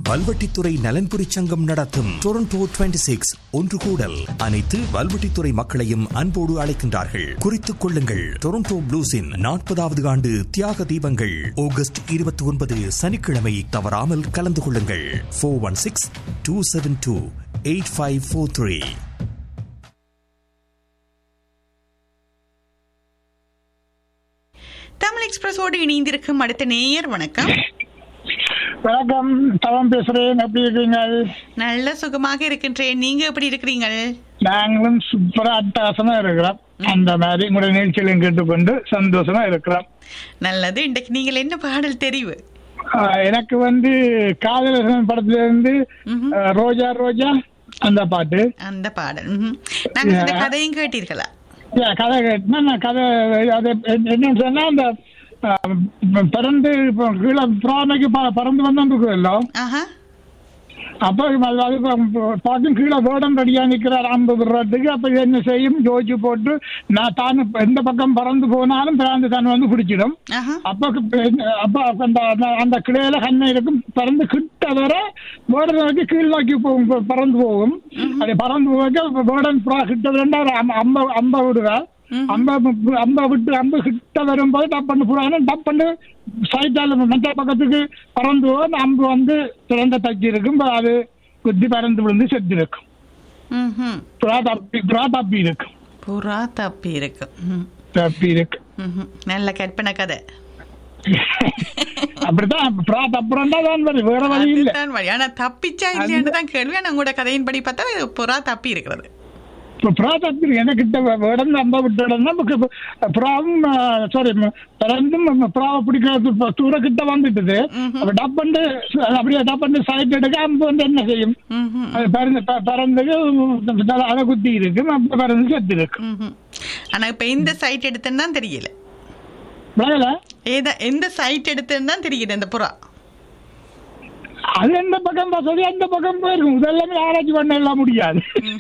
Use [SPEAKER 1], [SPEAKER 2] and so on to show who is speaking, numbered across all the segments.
[SPEAKER 1] வல்வெட்டித்துறை நலன்புரி சங்கம் நடத்தும் டொரண்டோ 26 சிக்ஸ் ஒன்று கூடல் அனைத்து வல்வெட்டித்துறை மக்களையும் அன்போடு அழைக்கின்றார்கள் குறித்துக் கொள்ளுங்கள் டொரண்டோ ப்ளூஸின் நாற்பதாவது ஆண்டு தியாக தீபங்கள் ஆகஸ்ட் இருபத்தி ஒன்பது சனிக்கிழமை தவறாமல் கலந்து கொள்ளுங்கள் four one six two seven two eight five four three
[SPEAKER 2] Tamil எக்ஸ்பிரஸோடு இணைந்திருக்கும் அடுத்த நேயர் வணக்கம்
[SPEAKER 3] வணக்கம் தவம் பேசுறேன் எப்படி இருக்கீங்க
[SPEAKER 2] நல்ல சுகமாக இருக்கின்றேன் நீங்க எப்படி இருக்கிறீங்க
[SPEAKER 3] நாங்களும் சூப்பரா அட்டகாசமா இருக்கிறோம் அந்த மாதிரி உங்களுடைய நிகழ்ச்சிகளையும் கேட்டுக்கொண்டு சந்தோஷமா இருக்கிறோம்
[SPEAKER 2] நல்லது இன்றைக்கு நீங்கள் என்ன பாடல் தெரிவு
[SPEAKER 3] ஆஹ் எனக்கு வந்து காதலரசன் படத்துல இருந்து
[SPEAKER 2] ம்ஹும்.
[SPEAKER 3] ஆஹ் ரோஜா ரோஜா அந்த பாட்டு
[SPEAKER 2] அந்த பாடல் ம்ஹும். நாங்க சில கதையும் கேட்டீர்களா
[SPEAKER 3] Yeah, கதை கேட்டுனா நான் கதை அது என்னன்னு சொன்னா அந்த ஆஹ், பிறந்து இப்போ கீழே புறாமைக்கு பறந்து வந்து
[SPEAKER 2] ஆஹா
[SPEAKER 3] அப்ப அது அது பார்க்கும் கீழே வேடம் ரெடியா நிக்கிறார் ஐம்பது விடுறதுக்கு அப்ப இது என்ன செய்யும் யோசிச்சு போட்டு நான் தான் எந்த பக்கம் பறந்து போனாலும் பிறந்து தான் வந்து பிடிச்சிடும்
[SPEAKER 2] ஆஹா
[SPEAKER 3] அப்ப அப்ப அந்த அந்த- அந்த கிளையில கண்ணை இருக்கும் பறந்து கிட்ட வர வேடம் நோக்கி கீழ் நோக்கி போகும் பறந்து போகும் அது பறந்து போக வேடன் புறா கிட்ட வரண்டா அம்ப அம்ப விடுவார் அம்ப அம்ப விட்டு அம்பு கிட்ட வரும்போது டப் பண்ணு புறான டப் பண்ணு சைட்டால மற்ற பக்கத்துக்கு பறந்து போகும் அந்த அம்பு வந்து திறந்த தக்கி இருக்கும் அது குத்தி பறந்து விழுந்து செத்து இருக்கும்
[SPEAKER 2] ம்ஹும்.
[SPEAKER 3] புறா தப்பி புறா தப்பி இருக்கும்
[SPEAKER 2] புறா தப்பி இருக்கு ம்.
[SPEAKER 3] தப்பி இருக்கு
[SPEAKER 2] ம்ஹும். நல்ல கற்பனை கதை
[SPEAKER 3] அப்படித்தான் புறா தப்புறா தான் வருது வேற வழி இல்லை
[SPEAKER 2] அதுதான் வழி ஆனா தப்பிச்சா இல்லையான்னு தான் கேள்வி ஆனா உங்களோட கதையின்படி பார்த்தா புறா தப்பி இருக்கிறது
[SPEAKER 3] இப்போ புறா தப்பி எனக்கிட்ட இடம் அம்ப விட்ட இடம் தான் புறாவும் சாரி பிறந்தும் புறாவை பிடிக்கிறது இப்ப தூர கிட்ட வந்துட்டுது அப்ப டப் பண்ணி அப்படியே டப் பண்ணி சைட் எடுக்க அம்பு வந்து என்ன செய்யும்
[SPEAKER 2] ம்ஹும்.
[SPEAKER 3] அது பறந்து ப- பறந்துக்கு தலை அலை குத்தி இருக்கும் அப்ப பறந்து செத்து இருக்கு
[SPEAKER 2] ம்ஹும். ஆனா இப்ப எந்த சைட் எடுத்தேன்னு தான் தெரியல
[SPEAKER 3] விளையல
[SPEAKER 2] ஏதா எந்த சைட் எடுத்தேன்னு தான் தெரியுது அந்த புறா
[SPEAKER 3] அது எந்த பக்கம் வசதி அந்த பக்கம் போயிருக்கும் இதெல்லாமே ஆராய்ச்சி பண்ண எல்லாம் முடியாது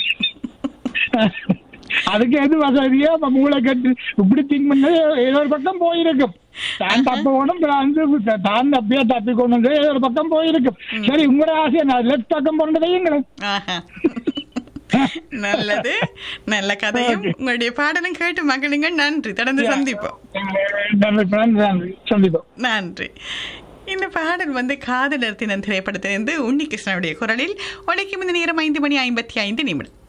[SPEAKER 3] அதுக்கு எது வசதியோ அப்ப மூளை கட்டு இப்படி திங்க் பண்ண ஏதோ ஒரு பக்கம் போயிருக்கும் தான் தப்ப போகணும் வந்து தான் தப்பியா தப்பி கொண்டு வந்து ஏதோ ஒரு பக்கம் போயிருக்கும் சரி உங்களோட ஆசையை நான் லெஃப்ட் பக்கம் போனதையும்
[SPEAKER 2] ஆஹா. நல்லது நல்ல கதையும் உங்களுடைய பாடலும் கேட்டு மகிழுங்க நன்றி தொடர்ந்து சந்திப்போம்
[SPEAKER 3] சந்திப்போம்
[SPEAKER 2] நன்றி இந்த பாடல் வந்து காதலர் தினம் திரைப்படத்திலிருந்து உன்னிகிருஷ்ணனுடைய குரலில் உடைக்கும் இந்த நேரம் ஐந்து மணி ஐம்பத்தி ஐந்து நிமிடம்